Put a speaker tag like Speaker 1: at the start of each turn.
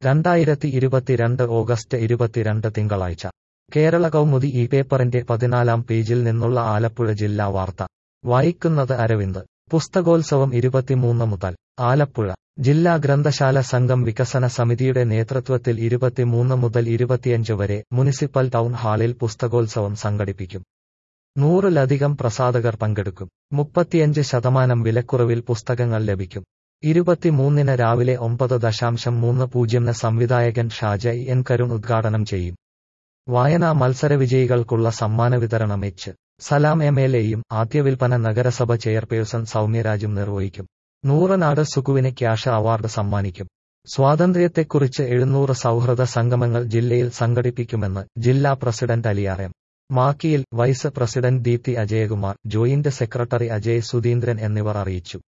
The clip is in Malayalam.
Speaker 1: രണ്ടായിരത്തി ഇരുപത്തിരണ്ട് ഓഗസ്റ്റ് ഇരുപത്തിരണ്ട് തിങ്കളാഴ്ച കേരള കൗമുദി ഈ പേപ്പറിന്റെ പതിനാലാം പേജിൽ നിന്നുള്ള ആലപ്പുഴ ജില്ലാ വാർത്ത വായിക്കുന്നത് അരവിന്ദ് പുസ്തകോത്സവം ഇരുപത്തിമൂന്ന് മുതൽ ആലപ്പുഴ ജില്ലാ ഗ്രന്ഥശാല സംഘം വികസന സമിതിയുടെ നേതൃത്വത്തിൽ ഇരുപത്തിമൂന്ന് മുതൽ ഇരുപത്തിയഞ്ച് വരെ മുനിസിപ്പൽ ടൗൺ ഹാളിൽ പുസ്തകോത്സവം സംഘടിപ്പിക്കും നൂറിലധികം പ്രസാധകർ പങ്കെടുക്കും മുപ്പത്തിയഞ്ച് ശതമാനം വിലക്കുറവിൽ പുസ്തകങ്ങൾ ലഭിക്കും ഇരുപത്തിമൂന്നിന് രാവിലെ ഒമ്പത് ദശാംശം മൂന്ന് പൂജ്യംന് സംവിധായകൻ ഷാജ എൻ കരുൺ ഉദ്ഘാടനം ചെയ്യും വായനാ മത്സരവിജയികൾക്കുള്ള സമ്മാന വിതരണം എച്ച് സലാം എം എൽ എയും ആദ്യ വിൽപ്പന നഗരസഭ ചെയർപേഴ്സൺ സൗമ്യരാജും നിർവഹിക്കും നൂറനാട് സുകുവിന് ക്യാഷ് അവാർഡ് സമ്മാനിക്കും സ്വാതന്ത്ര്യത്തെക്കുറിച്ച് എഴുന്നൂറ് സൗഹൃദ സംഗമങ്ങൾ ജില്ലയിൽ സംഘടിപ്പിക്കുമെന്ന് ജില്ലാ പ്രസിഡന്റ് അലിയാർ എം മാക്കിയിൽ vice president Deepthi Ajayakumar joint secretary Ajay Sudheendran എന്നിവർ അറിയിച്ചു